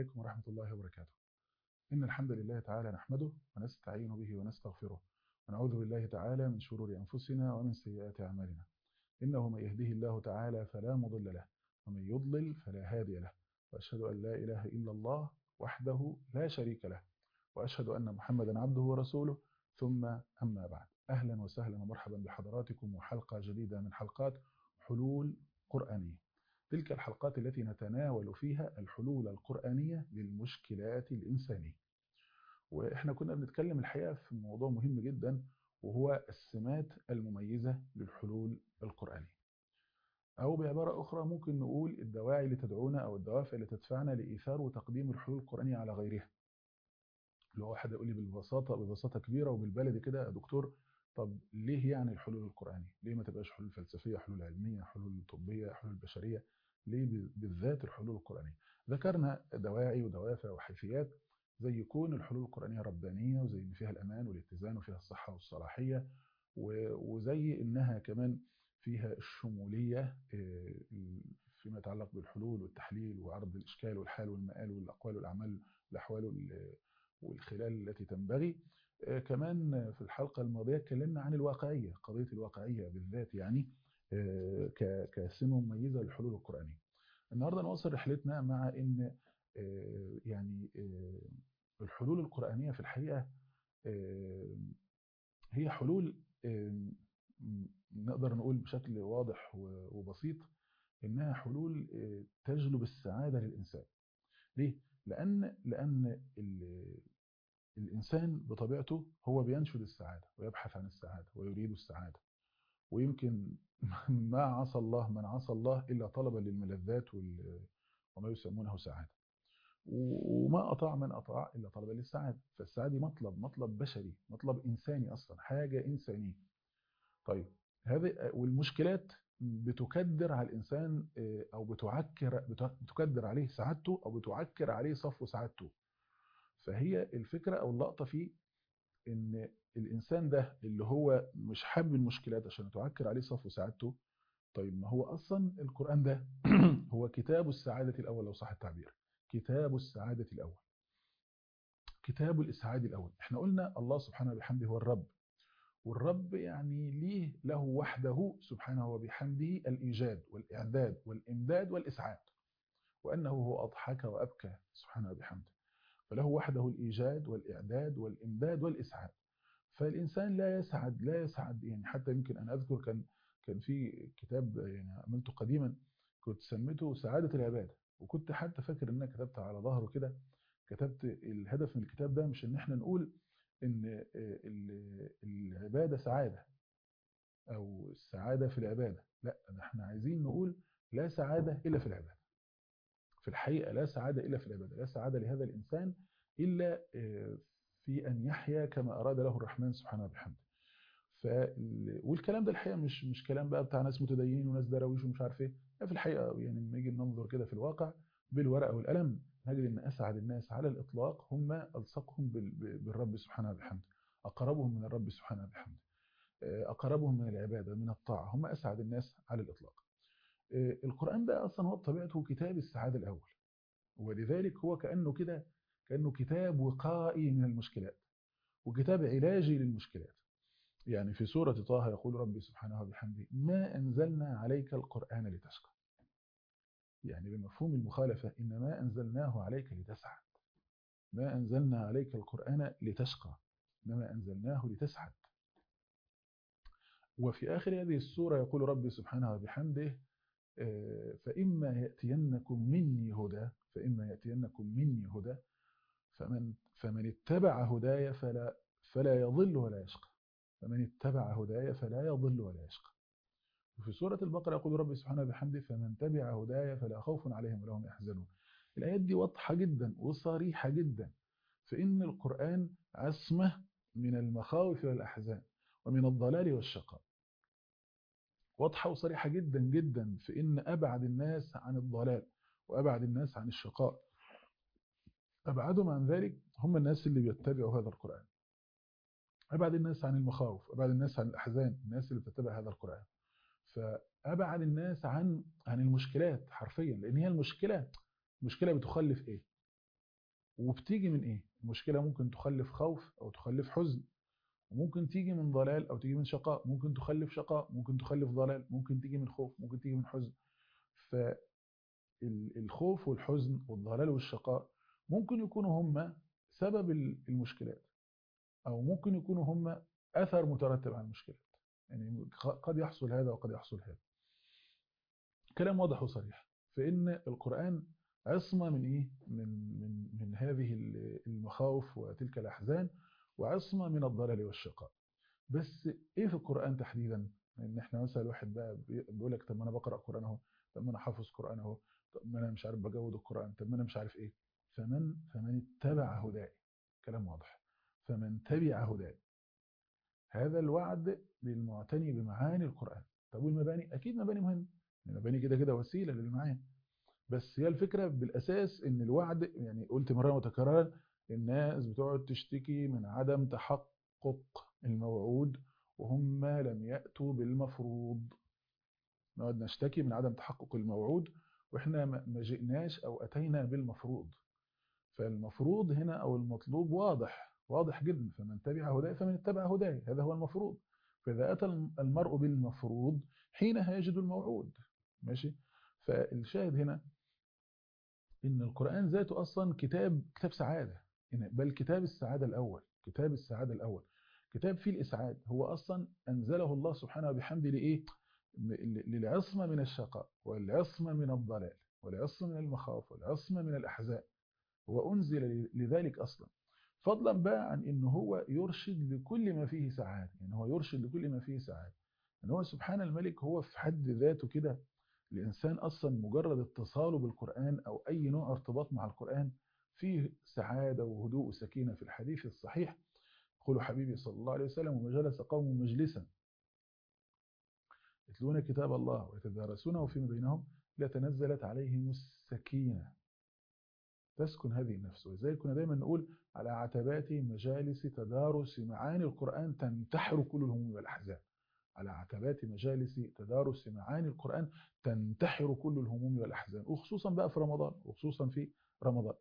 عليكم ورحمة الله وبركاته إن الحمد لله تعالى نحمده ونستعين به ونستغفره ونعوذ بالله تعالى من شرور أنفسنا ومن سيئات أعمالنا إنه من يهده الله تعالى فلا مضل له ومن يضلل فلا هادي له وأشهد أن لا إله إلا الله وحده لا شريك له وأشهد أن محمدا عبده ورسوله ثم أما بعد أهلا وسهلا ومرحبا بحضراتكم وحلقة جديدة من حلقات حلول قرآنية تلك الحلقات التي نتناول فيها الحلول القرآنية للمشكلات الإنسانية وإحنا كنا بنتكلم الحقيقة في موضوع مهم جدا وهو السمات المميزة للحلول القرآنية أو بعبارة أخرى ممكن نقول الدواعي اللي تدعونا أو الدوافع اللي تدفعنا لإيثار وتقديم الحلول القرآنية على غيرها اللي هو واحد يقول لي بالبساطة ببساطة كبيرة وبالبلدي كده يا دكتور طب ليه يعني الحلول القرآنية؟ ليه ما تبقاش حلول فلسفية، حلول علمية، حلول طبية، حلول بشرية؟ ليه بالذات الحلول القرآنية؟ ذكرنا دواعي ودوافع وحيثيات زي يكون الحلول القرآنية ربانية وزي إن فيها الأمان والاتزان وفيها الصحة والصلاحية وزي إنها كمان فيها الشمولية فيما يتعلق بالحلول والتحليل وعرض الإشكال والحال والمآل والأقوال والأعمال والأحوال والخلال التي تنبغي كمان في الحلقة الماضية اتكلمنا عن الواقعية قضية الواقعية بالذات يعني كسمة مميزة للحلول القرآنية النهاردة نواصل رحلتنا مع ان يعني الحلول القرآنية في الحقيقة هي حلول نقدر نقول بشكل واضح وبسيط انها حلول تجلب السعادة للإنسان ليه؟ لأن لأن الإنسان بطبيعته هو بينشد السعادة ويبحث عن السعادة ويريد السعادة ويمكن ما عصى الله من عصى الله إلا طلبا للملذات وما يسمونه سعادة وما أطاع من أطاع إلا طلبا للسعادة فالسعادة مطلب مطلب بشري مطلب إنساني أصلا حاجة إنسانية طيب هذه والمشكلات بتكدر على الإنسان أو بتعكر بتكدر عليه سعادته أو بتعكر عليه صفو سعادته فهي الفكرة أو اللقطة في إن الإنسان ده اللي هو مش حابب المشكلات عشان تعكر عليه صفو سعادته طيب ما هو أصلا القرآن ده هو كتاب السعادة الأول لو صح التعبير كتاب السعادة الأول كتاب الإسعاد الأول احنا قلنا الله سبحانه وبحمده هو الرب والرب يعني ليه له وحده سبحانه وبحمده الإيجاد والإعداد والإمداد والإسعاد وأنه هو أضحك وأبكى سبحانه وبحمده فله وحده الإيجاد والإعداد والإمداد والإسعاد فالإنسان لا يسعد لا يسعد يعني حتى يمكن أنا أذكر كان كان في كتاب يعني عملته قديما كنت سميته سعادة العبادة وكنت حتى فاكر ان انا كتبت على ظهره كده كتبت الهدف من الكتاب ده مش ان احنا نقول ان العبادة سعادة او السعادة في العبادة لا ده احنا عايزين نقول لا سعادة الا في العبادة في الحقيقة لا سعادة الا في العبادة لا سعادة لهذا الانسان الا في ان يحيا كما اراد له الرحمن سبحانه وبحمده ف والكلام ده الحقيقه مش مش كلام بقى بتاع ناس متدينين وناس دراويش ومش عارف ايه في الحقيقه يعني لما نيجي ننظر كده في الواقع بالورقه والقلم نجد ان اسعد الناس على الاطلاق هم الصقهم بالرب سبحانه وبحمده اقربهم من الرب سبحانه وبحمده اقربهم من العباده من الطاعه هم اسعد الناس على الاطلاق القران ده اصلا هو بطبيعته كتاب السعاده الاول ولذلك هو كانه كده كانه كتاب وقائي من المشكلات وكتاب علاجي للمشكلات يعني في سورة طه يقول ربي سبحانه وبحمده ما أنزلنا عليك القرآن لتشقى يعني بمفهوم المخالفة إنما أنزلناه عليك لتسعد ما أنزلنا عليك القرآن لتشقى إنما أنزلناه لتسعد وفي آخر هذه السورة يقول ربي سبحانه وبحمده فإما يأتينكم مني هدى فإما يأتينكم مني هدى فمن, فمن اتبع هدايا فلا, فلا يضل ولا يشقى فمن اتبع هدايا فلا يضل ولا يشقى وفي سورة البقرة يقول ربي سبحانه وبحمده فمن تبع هدايا فلا خوف عليهم ولا هم يحزنون الآيات دي واضحة جدا وصريحة جدا فإن القرآن عصمة من المخاوف والأحزان ومن الضلال والشقاء واضحة وصريحة جدا جدا في إن أبعد الناس عن الضلال وأبعد الناس عن الشقاء أبعدهم عن ذلك هم الناس اللي بيتبعوا هذا القرآن أبعد الناس عن المخاوف أبعد الناس عن الأحزان الناس اللي بتتبع هذا القرآن فأبعد الناس عن عن المشكلات حرفيا لأن هي المشكلة المشكلة بتخلف إيه وبتيجي من ايه المشكله ممكن تخلف خوف او تخلف حزن وممكن تيجي من ضلال او تيجي من شقاء ممكن تخلف شقاء ممكن تخلف ضلال ممكن تيجي من خوف ممكن تيجي من حزن فالخوف والحزن والضلال والشقاء ممكن يكونوا هم سبب المشكلات او ممكن يكونوا هم اثر مترتب على المشكلات يعني قد يحصل هذا وقد يحصل هذا كلام واضح وصريح فإن القرآن عصمة من إيه؟ من, من, من هذه المخاوف وتلك الأحزان وعصمة من الضلال والشقاء بس إيه في القرآن تحديدا؟ إن إحنا مثلا الواحد بقى بيقول لك طب ما أنا بقرأ قرآن أهو طب ما أنا حافظ قرآن أهو طب ما أنا مش عارف بجود القرآن طب ما أنا مش عارف إيه فمن فمن اتبع هداي كلام واضح فمن تبع هداي هذا الوعد للمعتني بمعاني القرآن طب والمباني أكيد مباني مهمة المباني كده كده وسيلة للمعاني بس هي الفكرة بالأساس إن الوعد يعني قلت مرة متكررة الناس بتقعد تشتكي من عدم تحقق الموعود وهم لم يأتوا بالمفروض نقعد نشتكي من عدم تحقق الموعود وإحنا ما جئناش أو أتينا بالمفروض فالمفروض هنا أو المطلوب واضح واضح جدا فمن تبع هداي فمن اتبع هداي هذا هو المفروض فإذا أتى المرء بالمفروض حينها يجد الموعود ماشي فالشاهد هنا إن القرآن ذاته أصلا كتاب كتاب سعادة بل كتاب السعادة الأول كتاب السعادة الأول كتاب فيه الإسعاد هو أصلا أنزله الله سبحانه وبحمده لإيه للعصمة من الشقاء والعصمة من الضلال والعصمة من المخاوف والعصمة من الأحزان هو أنزل لذلك أصلا فضلا بقى عن إنه هو يرشد لكل ما فيه سعادة يعني هو يرشد لكل ما فيه سعادة يعني هو سبحان الملك هو في حد ذاته كده الإنسان أصلا مجرد اتصاله بالقرآن أو أي نوع ارتباط مع القرآن فيه سعادة وهدوء وسكينة في الحديث الصحيح يقول حبيبي صلى الله عليه وسلم وما جلس قوم مجلسا يتلون كتاب الله ويتدارسونه فيما بينهم لتنزلت عليهم السكينة تسكن هذه النفس وزي كنا دايما نقول على عتبات مجالس تدارس معاني القرآن تنتحر كل الهموم والأحزان على عتبات مجالس تدارس معاني القرآن تنتحر كل الهموم والأحزان وخصوصا بقى في رمضان وخصوصا في رمضان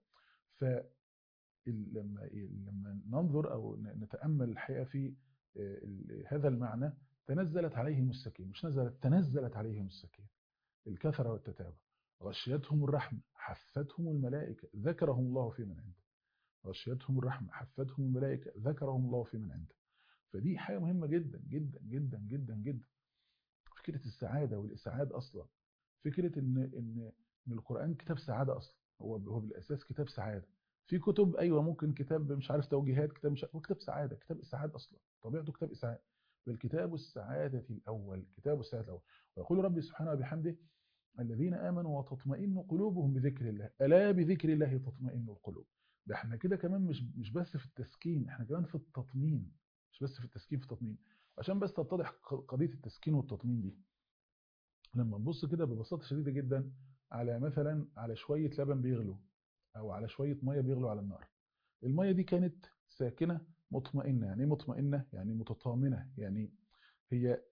فلما لما ننظر أو نتأمل الحقيقة في هذا المعنى تنزلت عليهم السكينة مش نزلت تنزلت عليهم السكينة الكثرة والتتابع غشيتهم الرحمة حفتهم الملائكة ذكرهم الله في من عنده غشيتهم الرحمة حفتهم الملائكة ذكرهم الله في من عنده فدي حاجة مهمة جدا جدا جدا جدا جدا فكرة السعادة والإسعاد أصلا فكرة إن إن إن القرآن كتاب سعادة أصلا هو هو بالأساس كتاب سعادة في كتب أيوة ممكن كتاب مش عارف توجيهات كتاب مش عارف هو كتاب سعادة كتاب إسعاد أصلا طبيعته كتاب إسعاد بل كتاب السعادة الأول كتاب السعادة الأول ويقول ربي سبحانه وبحمده الذين آمنوا وتطمئن قلوبهم بذكر الله ألا بذكر الله تطمئن القلوب ده احنا كده كمان مش مش بس في التسكين احنا كمان في التطمين مش بس في التسكين في التطمين عشان بس تتضح قضية التسكين والتطمين دي لما نبص كده ببساطة شديدة جدا على مثلا على شوية لبن بيغلوا أو على شوية مية بيغلوا على النار المية دي كانت ساكنة مطمئنة يعني مطمئنة يعني متطامنة يعني هي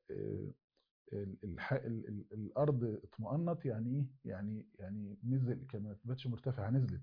الح... الأرض اطمأنت يعني ايه يعني يعني نزل كما بقتش مرتفعة نزلت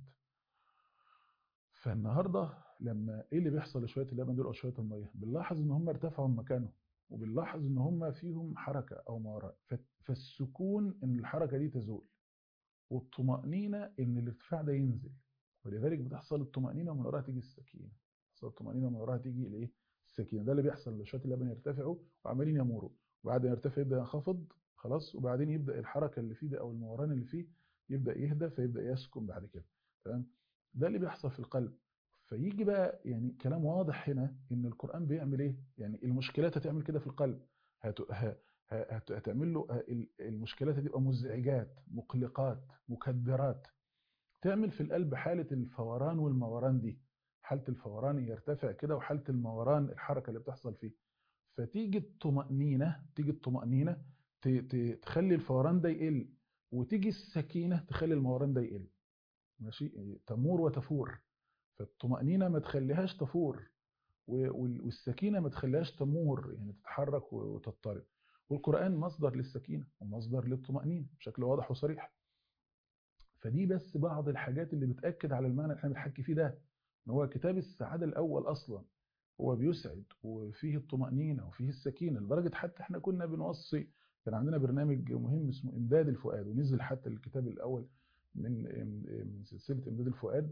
فالنهارده لما ايه اللي بيحصل لشويه اللبن دول او شويه الميه بنلاحظ ان هم ارتفعوا من مكانهم وبنلاحظ ان هم فيهم حركه او ما وراء فالسكون ان الحركه دي تزول والطمانينه ان الارتفاع ده ينزل ولذلك بتحصل الطمانينه ومن وراها تيجي السكينه تحصل الطمانينه ومن وراها تيجي الايه السكينه ده اللي بيحصل لشويه اللبن يرتفعوا وعمالين يموروا وبعد ما يرتفع يبدا ينخفض خلاص وبعدين يبدا الحركه اللي فيه ده او الموران اللي فيه يبدا يهدى فيبدا يسكن بعد كده تمام ده اللي بيحصل في القلب فيجي بقى يعني كلام واضح هنا ان القرآن بيعمل ايه يعني المشكلات هتعمل كده في القلب هت... هت... هتعمل له المشكلات هتبقى مزعجات مقلقات مكدرات تعمل في القلب حالة الفوران والموران دي حالة الفوران يرتفع كده وحالة الموران الحركة اللي بتحصل فيه فتيجي الطمأنينة تيجي الطمأنينة ت... ت... تخلي الفوران ده يقل وتيجي السكينة تخلي الموران ده يقل ماشي تمور وتفور فالطمأنينة ما تخليهاش تفور والسكينة ما تخليهاش تمور يعني تتحرك وتضطرب والقرآن مصدر للسكينة ومصدر للطمأنينة بشكل واضح وصريح فدي بس بعض الحاجات اللي بتاكد على المعنى اللي احنا بنحكي فيه ده ان هو كتاب السعاده الاول اصلا هو بيسعد وفيه الطمأنينة وفيه السكينة لدرجة حتى احنا كنا بنوصي كان عندنا برنامج مهم اسمه إمداد الفؤاد ونزل حتى الكتاب الأول من من سلسلة إمداد الفؤاد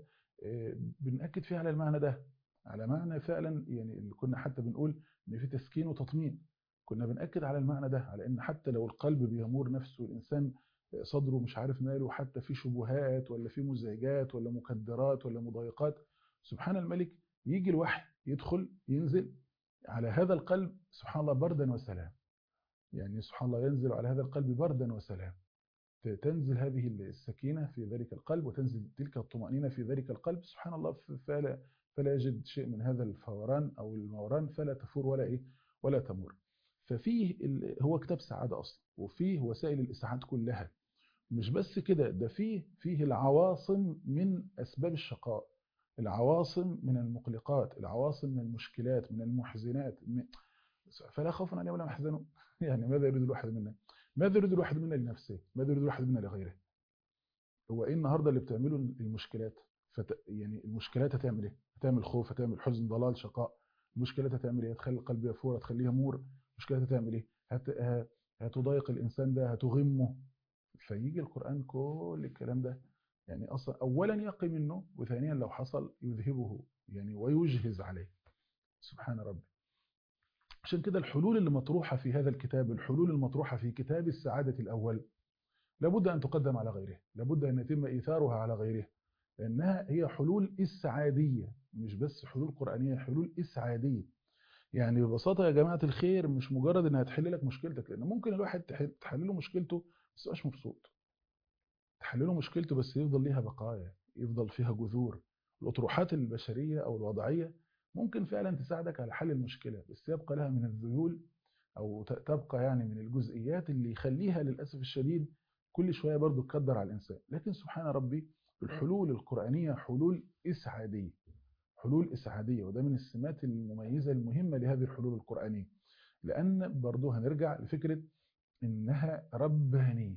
بنأكد فيه على المعنى ده على معنى فعلا يعني اللي كنا حتى بنقول إن في تسكين وتطمين كنا بنأكد على المعنى ده على إن حتى لو القلب بيمور نفسه الإنسان صدره مش عارف ماله حتى في شبهات ولا في مزعجات ولا مكدرات ولا مضايقات سبحان الملك يجي الوحي يدخل ينزل على هذا القلب سبحان الله بردا وسلام يعني سبحان الله ينزل على هذا القلب بردا وسلام تنزل هذه السكينة في ذلك القلب وتنزل تلك الطمأنينة في ذلك القلب سبحان الله فلا, فلا يجد شيء من هذا الفوران أو الموران فلا تفور ولا إيه ولا تمر ففيه هو كتاب سعادة أصلا وفيه وسائل الإسعاد كلها مش بس كده ده فيه فيه العواصم من أسباب الشقاء العواصم من المقلقات العواصم من المشكلات من المحزنات فلا خوف عليهم ولا يحزنون يعني ماذا يريد الواحد منا ماذا يريد الواحد منا لنفسه ماذا يريد الواحد منا لغيره هو ايه النهارده اللي بتعمله المشكلات فت... يعني المشكلات هتعمل ايه هتعمل خوف هتعمل حزن ضلال شقاء المشكلات هتعمل ايه هتخلي القلب يفور هتخليه يمور المشكلات هتعمل ايه هت... هتضايق الانسان ده هتغمه فيجي القران كل الكلام ده يعني اصلا اولا يقي منه وثانيا لو حصل يذهبه يعني ويجهز عليه سبحان ربي عشان كده الحلول اللي مطروحة في هذا الكتاب الحلول المطروحة في كتاب السعادة الأول لابد أن تقدم على غيره لابد أن يتم إيثارها على غيره لأنها هي حلول إسعادية مش بس حلول قرآنية حلول إسعادية يعني ببساطة يا جماعة الخير مش مجرد أنها تحل لك مشكلتك لأن ممكن الواحد تحل له مشكلته بس مش مبسوط تحل له مشكلته بس يفضل ليها بقايا يفضل فيها جذور الأطروحات البشرية أو الوضعية ممكن فعلا تساعدك على حل المشكلة بس يبقى لها من الذيول أو تبقى يعني من الجزئيات اللي يخليها للأسف الشديد كل شوية برضو تقدر على الإنسان لكن سبحان ربي الحلول القرآنية حلول إسعادية حلول إسعادية وده من السمات المميزة المهمة لهذه الحلول القرآنية لأن برضو هنرجع لفكرة إنها ربانية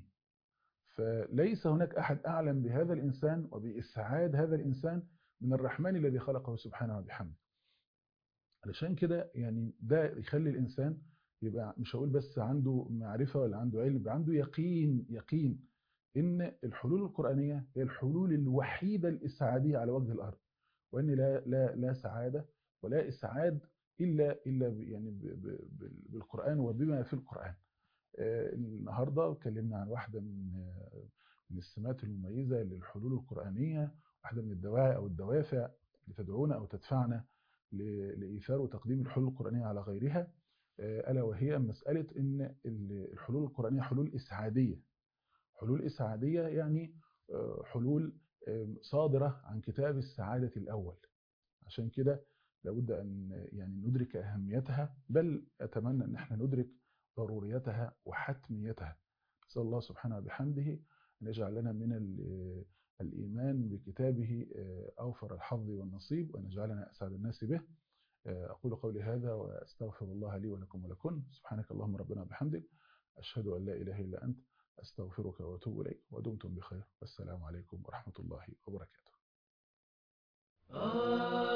فليس هناك أحد أعلم بهذا الإنسان وبإسعاد هذا الإنسان من الرحمن الذي خلقه سبحانه وبحمده علشان كده يعني ده يخلي الإنسان يبقى مش هقول بس عنده معرفة ولا عنده علم يبقى عنده يقين يقين إن الحلول القرآنية هي الحلول الوحيدة الإسعادية على وجه الأرض وإن لا لا لا سعادة ولا إسعاد إلا إلا يعني بالقرآن وبما في القرآن النهارده اتكلمنا عن واحدة من من السمات المميزة للحلول القرآنية واحدة من الدواعي أو الدوافع لتدعونا أو تدفعنا لإيثار وتقديم الحلول القرآنية على غيرها ألا وهي مسألة إن الحلول القرآنية حلول إسعادية حلول إسعادية يعني حلول صادرة عن كتاب السعادة الأول عشان كده لابد أن يعني ندرك أهميتها بل أتمنى أن احنا ندرك ضروريتها وحتميتها نسأل الله سبحانه وبحمده أن يجعل لنا من الإيمان بكتابه أوفر الحظ والنصيب وأن يجعلنا أسعد الناس به أقول قولي هذا وأستغفر الله لي ولكم ولكم سبحانك اللهم ربنا وبحمدك أشهد أن لا إله إلا أنت أستغفرك وأتوب إليك ودمتم بخير والسلام عليكم ورحمة الله وبركاته